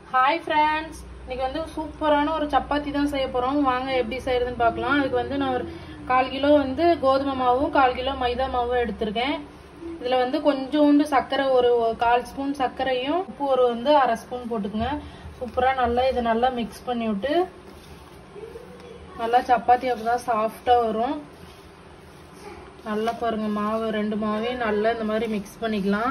hi friends இன்னைக்கு வந்து சூப்பரான ஒரு சப்பாத்தி தான் செய்ய போறோம் வாங்க எப்படி செய்யறதுன்னு பார்க்கலாம் அதுக்கு வந்து நான் ஒரு கால் கிலோ வந்து கோதுமை மாவும் கால் கிலோ மைதா மாவும் எடுத்திருக்கேன் இதுல வந்து கொஞ்சோண்டு சர்க்கரை ஒரு ஒரு கால் ஸ்பூன் சர்க்கரையும் உப்பு ஒரு வந்து அரை ஸ்பூன் போட்டுக்கோங்க சூப்பரா நல்லா இதை நல்லா மிக்ஸ் பண்ணி விட்டு நல்லா சப்பாத்தி அப்பதான் சாஃப்டா வரும் நல்லா பாருங்க மாவு ரெண்டு மாவையும் நல்லா இந்த மாதிரி மிக்ஸ் பண்ணிக்கலாம்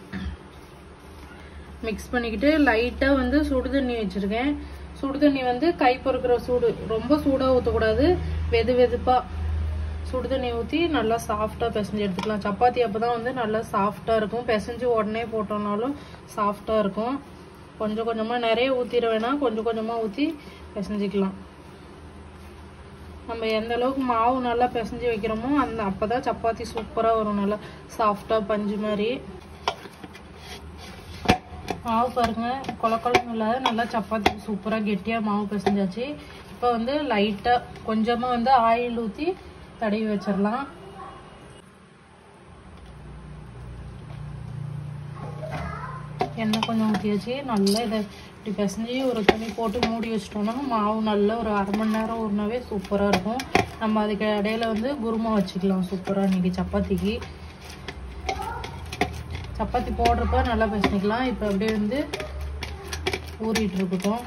மிக்ஸ் பண்ணிக்கிட்டு லைட்டாக வந்து சுடு தண்ணி வச்சுருக்கேன் சுடு தண்ணி வந்து கை பொறுக்கிற சூடு ரொம்ப சூடாக ஊற்றக்கூடாது வெது வெதுப்பாக சுடு தண்ணி ஊற்றி நல்லா சாஃப்டாக பிசைஞ்சு எடுத்துக்கலாம் சப்பாத்தி அப்போ தான் வந்து நல்லா சாஃப்டாக இருக்கும் பிசைஞ்சு உடனே போட்டோம்னாலும் சாஃப்டாக இருக்கும் கொஞ்சம் கொஞ்சமாக நிறைய ஊற்றிட வேணாம் கொஞ்சம் கொஞ்சமாக ஊற்றி பிசைஞ்சிக்கலாம் நம்ம எந்த அளவுக்கு மாவு நல்லா பிசைஞ்சு வைக்கிறோமோ அந்த அப்போ தான் சப்பாத்தி சூப்பராக வரும் நல்லா சாஃப்டாக பஞ்சு மாதிரி மாவு பாருங்க கொல கொலம் இல்லாத நல்லா சப்பாத்தி சூப்பராக கெட்டியாக மாவு பிசைஞ்சாச்சு இப்போ வந்து லைட்டாக கொஞ்சமாக வந்து ஆயில் ஊற்றி தடவி வச்சிடலாம் எண்ணெய் கொஞ்சம் ஊற்றியாச்சு நல்லா இதை இப்படி பிசைஞ்சு ஒரு துணி போட்டு மூடி வச்சிட்டோம்னா மாவு நல்லா ஒரு அரை மணி நேரம் ஊறினாவே சூப்பராக இருக்கும் நம்ம அதுக்கு இடையில வந்து குருமா வச்சுக்கலாம் சூப்பராக இன்னைக்கு சப்பாத்திக்கு சப்பாத்தி போடுறப்ப நல்லா பிசைக்கலாம் இப்போ அப்படியே வந்து ஊறிட்டு இருக்கட்டும்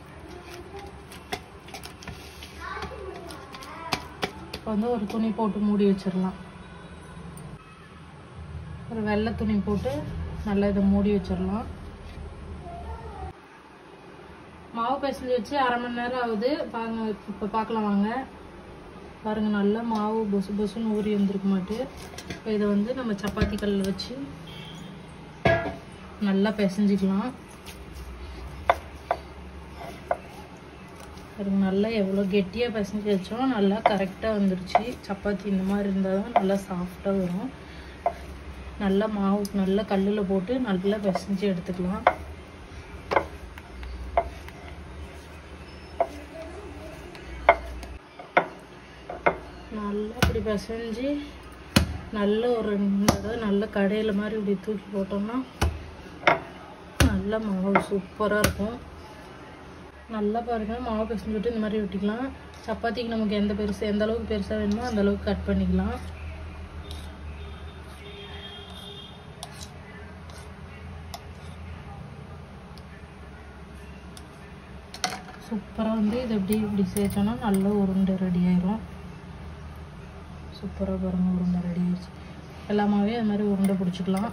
இப்போ வந்து ஒரு துணி போட்டு மூடி வச்சிடலாம் ஒரு வெள்ளை துணி போட்டு நல்லா இதை மூடி வச்சிடலாம் மாவு பிசைஞ்சு வச்சு அரை மணி நேரம் ஆகுது பாருங்க இப்போ பார்க்கலாம் வாங்க பாருங்க நல்லா மாவு பொசு பொசுன்னு ஊறி வந்திருக்கு மாட்டு இப்போ இதை வந்து நம்ம சப்பாத்தி கல்லில் வச்சு நல்லா பிசைஞ்சிக்கலாம் பாருங்க நல்லா எவ்வளோ கெட்டியாக பிசைஞ்சு வச்சோம் நல்லா கரெக்டாக வந்துருச்சு சப்பாத்தி இந்த மாதிரி இருந்தால் தான் நல்லா சாஃப்டாக வரும் நல்லா மாவு நல்லா கல்லில் போட்டு நல்லா பிசைஞ்சு எடுத்துக்கலாம் நல்லா இப்படி பிசைஞ்சு நல்ல ஒரு ரெண்டு தடவை நல்ல கடையில் மாதிரி இப்படி தூக்கி போட்டோம்னா நல்ல மாவு சூப்பராக இருக்கும் நல்லா பாருங்கள் மாவு பிசைஞ்சுட்டு இந்த மாதிரி விட்டுக்கலாம் சப்பாத்திக்கு நமக்கு எந்த பெருசு எந்த அளவுக்கு பெருசாக வேணுமோ அந்த அளவுக்கு கட் பண்ணிக்கலாம் சூப்பராக வந்து இது எப்படி இப்படி சேர்த்தோன்னா நல்ல உருண்டை ரெடி ஆயிரும் சூப்பராக பாருங்க உருண்டை ரெடி ஆயிடுச்சு எல்லாமாவே அது மாதிரி உருண்டை பிடிச்சிக்கலாம்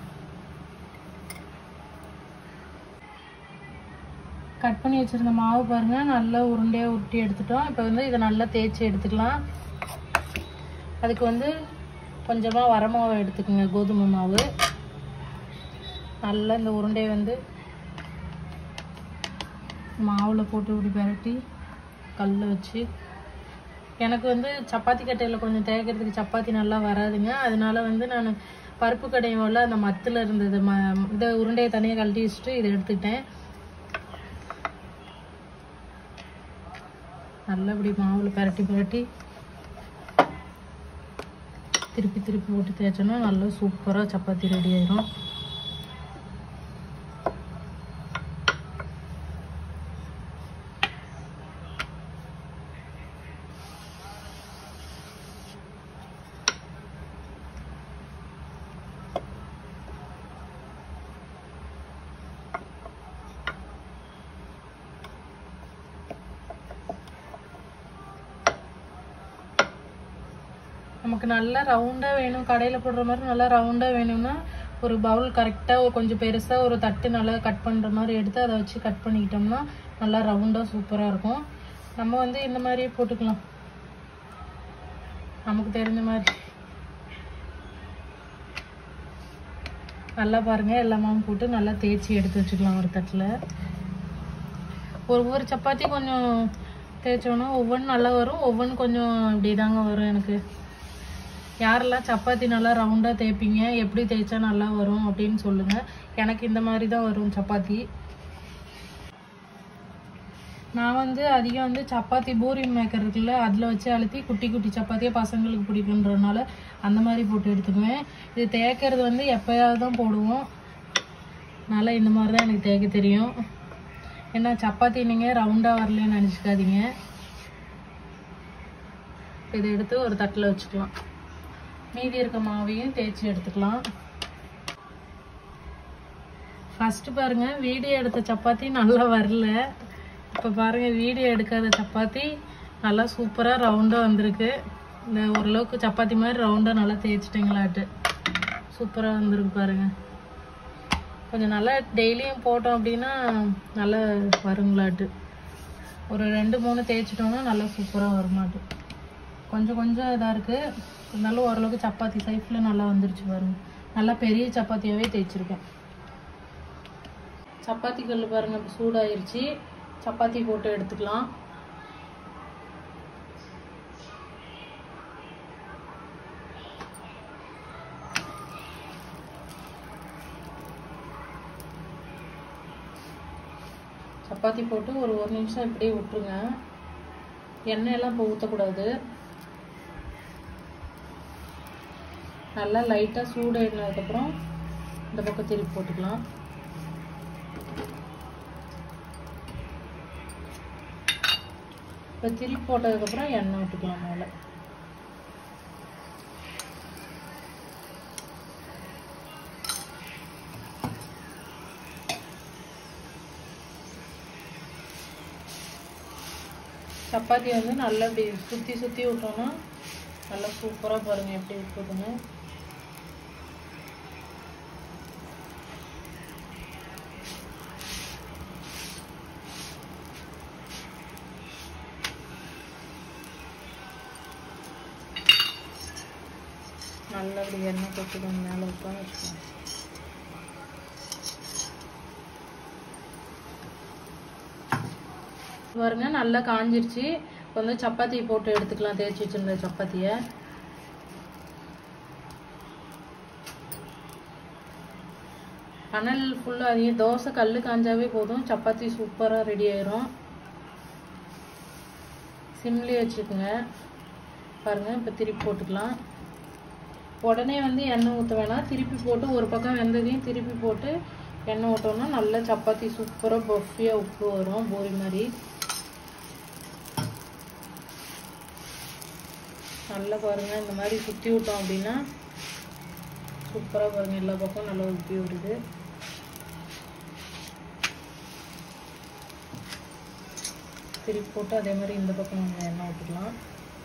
கட் பண்ணி வச்சுருந்த மாவு பாருங்க நல்லா உருண்டையாக உருட்டி எடுத்துட்டோம் இப்போ வந்து இதை நல்லா தேய்ச்சி எடுத்துக்கலாம் அதுக்கு வந்து கொஞ்சமாக வரமாவை எடுத்துக்கோங்க கோதுமை மாவு நல்லா இந்த உருண்டையை வந்து மாவில் போட்டு இப்படி பரட்டி கல் வச்சு எனக்கு வந்து சப்பாத்தி கட்டையில் கொஞ்சம் தேய்க்கிறதுக்கு சப்பாத்தி நல்லா வராதுங்க அதனால வந்து நான் பருப்பு கடையோட அந்த மத்தில் இருந்தது ம இந்த உருண்டையை தனியாக கழட்டி வச்சுட்டு இதை எடுத்துக்கிட்டேன் நல்லா இப்படி மாவில் பரட்டி பரட்டி திருப்பி திருப்பி போட்டு தேய்ச்சோன்னா நல்லா சூப்பராக சப்பாத்தி ரெடி ஆயிரும் நமக்கு நல்லா ரவுண்டாக வேணும் கடையில் போடுற மாதிரி நல்லா ரவுண்டாக வேணும்னா ஒரு பவுல் கரெக்டாக கொஞ்சம் பெருசாக ஒரு தட்டு நல்லா கட் பண்ணுற மாதிரி எடுத்து அதை வச்சு கட் பண்ணிக்கிட்டோம்னா நல்லா ரவுண்டாக சூப்பராக இருக்கும் நம்ம வந்து இந்த மாதிரியே போட்டுக்கலாம் நமக்கு தெரிஞ்ச மாதிரி நல்லா பாருங்க எல்லாமும் போட்டு நல்லா தேய்ச்சி எடுத்து வச்சுக்கலாம் ஒரு தட்டில் ஒவ்வொரு சப்பாத்தி கொஞ்சம் தேய்ச்சோன்னா ஒவ்வொன்றும் நல்லா வரும் ஒவ்வொன்று கொஞ்சம் இப்படி தாங்க வரும் எனக்கு யாரெல்லாம் சப்பாத்தி நல்லா ரவுண்டாக தேய்ப்பீங்க எப்படி தேய்ச்சா நல்லா வரும் அப்படின்னு சொல்லுங்கள் எனக்கு இந்த மாதிரி தான் வரும் சப்பாத்தி நான் வந்து அதிகம் வந்து சப்பாத்தி பூரி மேக்கர் இருக்குல்ல அதில் வச்சு அழுத்தி குட்டி குட்டி சப்பாத்தியாக பசங்களுக்கு பிடிக்குன்றதுனால அந்த மாதிரி போட்டு எடுத்துக்குவேன் இது தேய்க்கிறது வந்து எப்போயாவது தான் போடுவோம் அதனால் இந்த மாதிரி தான் எனக்கு தேய்க்க தெரியும் என்ன சப்பாத்தி நீங்கள் ரவுண்டாக வரலன்னு நினச்சிக்காதீங்க இதை எடுத்து ஒரு தட்டில் வச்சுக்கலாம் மீதி இருக்க மாவையும் தேய்ச்சி எடுத்துக்கலாம் ஃபஸ்ட்டு பாருங்க வீடியோ எடுத்த சப்பாத்தி நல்லா வரல இப்போ பாருங்க வீடியோ எடுக்காத சப்பாத்தி நல்லா சூப்பராக ரவுண்டாக வந்திருக்கு இந்த ஓரளவுக்கு சப்பாத்தி மாதிரி ரவுண்டாக நல்லா தேய்ச்சிட்டிங்களாட்டு சூப்பராக வந்திருக்கு பாருங்க கொஞ்சம் நல்லா டெய்லியும் போட்டோம் அப்படின்னா நல்லா வருங்களாட்டு ஒரு ரெண்டு மூணு தேய்ச்சிட்டோம்னா நல்லா சூப்பராக வருமாட்டு கொஞ்சம் கொஞ்சம் இதாக இருக்குது இருந்தாலும் ஓரளவுக்கு சப்பாத்தி சைஸில் நல்லா வந்துருச்சு பாருங்க நல்லா பெரிய சப்பாத்தியாகவே தேய்ச்சிருக்கேன் சப்பாத்தி கல் பாருங்க இப்போ சூடாயிருச்சு சப்பாத்தி போட்டு எடுத்துக்கலாம் சப்பாத்தி போட்டு ஒரு ஒரு நிமிஷம் இப்படியே விட்டுருங்க எண்ணெயெல்லாம் இப்போ ஊற்றக்கூடாது நல்லா லைட்டாக சூடாயினதுக்கப்புறம் இந்த பக்கம் திருப்பி போட்டுக்கலாம் இப்போ திருப்பி போட்டதுக்கப்புறம் எண்ணெய் விட்டுக்கலாம் மேலே சப்பாத்தி வந்து நல்லா இப்படி சுற்றி சுற்றி விட்டோம்னா நல்லா சூப்பராக பாருங்கள் எப்படி இருக்குதுன்னு நல்லா இப்படி எண்ணெய் கொட்டுக்கணும் மேலே விட்டோம் வச்சுக்கோங்க பாருங்க நல்லா காஞ்சிருச்சு இப்போ வந்து சப்பாத்தி போட்டு எடுத்துக்கலாம் தேய்ச்சி வச்சிருந்த சப்பாத்தியை அனல் ஃபுல்லாக அதிகம் தோசை கல் காஞ்சாவே போதும் சப்பாத்தி சூப்பராக ரெடி ஆயிரும் சிம்லேயே வச்சுக்கோங்க பாருங்கள் இப்போ திருப்பி போட்டுக்கலாம் உடனே வந்து எண்ணெய் ஊற்ற வேணாம் திருப்பி போட்டு ஒரு பக்கம் வெந்ததையும் திருப்பி போட்டு எண்ணெய் ஊற்றோம்னா நல்லா சப்பாத்தி சூப்பராக பஃபியாக உப்பு வரும் பூரி மாதிரி நல்லா பாருங்கள் இந்த மாதிரி சுற்றி விட்டோம் அப்படின்னா சூப்பராக பாருங்கள் எல்லா பக்கம் நல்லா உப்பி விடுது திருப்பி போட்டு அதே மாதிரி இந்த பக்கம் நம்ம எண்ணெய் ஊற்றிக்கலாம்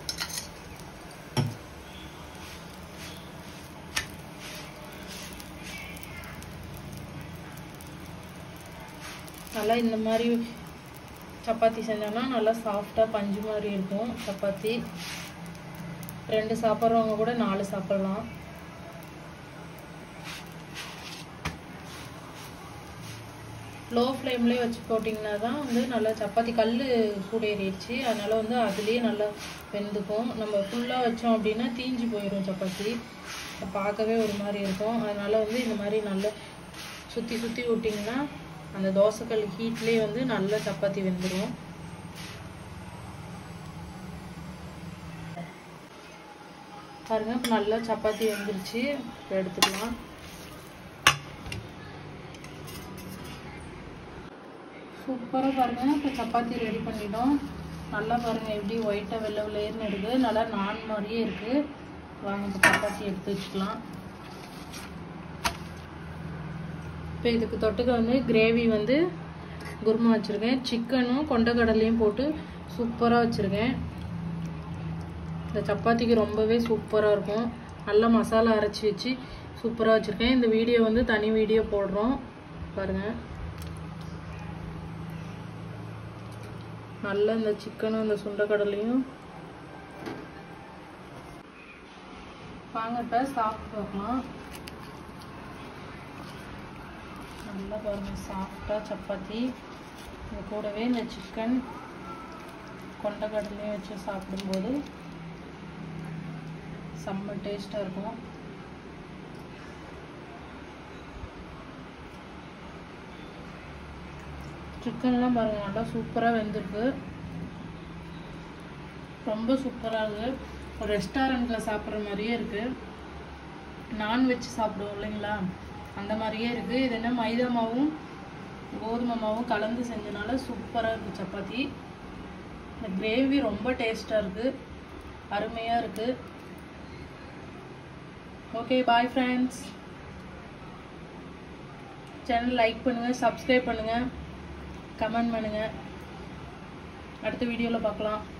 நல்லா இந்த மாதிரி சப்பாத்தி செஞ்சோம்னா நல்லா சாஃப்டாக பஞ்சு மாதிரி இருக்கும் சப்பாத்தி ரெண்டு சாப்பிட்றவங்க கூட நாலு சாப்பிட்லாம் லோ ஃப்ளேம்லேயே வச்சு போட்டிங்கன்னா தான் வந்து நல்லா சப்பாத்தி கல் சூடேறிடுச்சு அதனால் வந்து அதுலேயே நல்லா வெந்துக்கும் நம்ம ஃபுல்லாக வச்சோம் அப்படின்னா தீஞ்சு போயிடும் சப்பாத்தி பார்க்கவே ஒரு மாதிரி இருக்கும் அதனால் வந்து இந்த மாதிரி நல்லா சுற்றி சுற்றி விட்டிங்கன்னா அந்த தோசைக்கல் ஹீட்லேயே வந்து நல்லா சப்பாத்தி வெந்துடும் பாருங்க இப்போ நல்லா சப்பாத்தி வெந்துருச்சு இப்போ எடுத்துக்கலாம் சூப்பராக பாருங்க இப்போ சப்பாத்தி ரெடி பண்ணிட்டோம் நல்லா பாருங்க எப்படி ஒயிட்டாக வெள்ளை வெள்ளையர்னு இருக்குது நல்லா நான் மாதிரியே இருக்குது வாங்க இப்போ சப்பாத்தி எடுத்து வச்சுக்கலாம் இப்போ இதுக்கு தொட்டுக்க வந்து கிரேவி வந்து குருமா வச்சுருக்கேன் சிக்கனும் கொண்டக்கடலையும் போட்டு சூப்பராக வச்சுருக்கேன் இந்த சப்பாத்திக்கு ரொம்பவே சூப்பராக இருக்கும் நல்லா மசாலா அரைச்சி வச்சு சூப்பராக வச்சுருக்கேன் இந்த வீடியோ வந்து தனி வீடியோ போடுறோம் பாருங்கள் நல்லா இந்த சிக்கனும் இந்த சுண்டைக்கடலையும் வாங்க இப்போ சாப்பிட்டு பார்க்கலாம் நல்லா பாருங்கள் சாஃப்டாக சப்பாத்தி இது கூடவே இந்த சிக்கன் கொண்டக்கடலையும் வச்சு சாப்பிடும்போது செம்ம டேஸ்ட்டாக இருக்கும் சிக்கன்லாம் பாருங்கள் நல்லா சூப்பராக வெந்திருக்கு ரொம்ப சூப்பராக இருக்குது ஒரு ரெஸ்டாரண்ட்டில் சாப்பிட்ற மாதிரியே இருக்குது நான்வெஜ் சாப்பிடுவோம் இல்லைங்களா அந்த மாதிரியே இருக்குது இது என்ன மைதா மாவும் கோதுமை மாவும் கலந்து செஞ்சனால சூப்பராக இருக்குது சப்பாத்தி இந்த கிரேவி ரொம்ப டேஸ்ட்டாக இருக்குது அருமையாக இருக்குது okay bye friends channel like பண்ணுங்கள் சப்ஸ்கிரைப் பண்ணுங்கள் கமெண்ட் பண்ணுங்கள் அடுத்த வீடியோவில் பார்க்கலாம்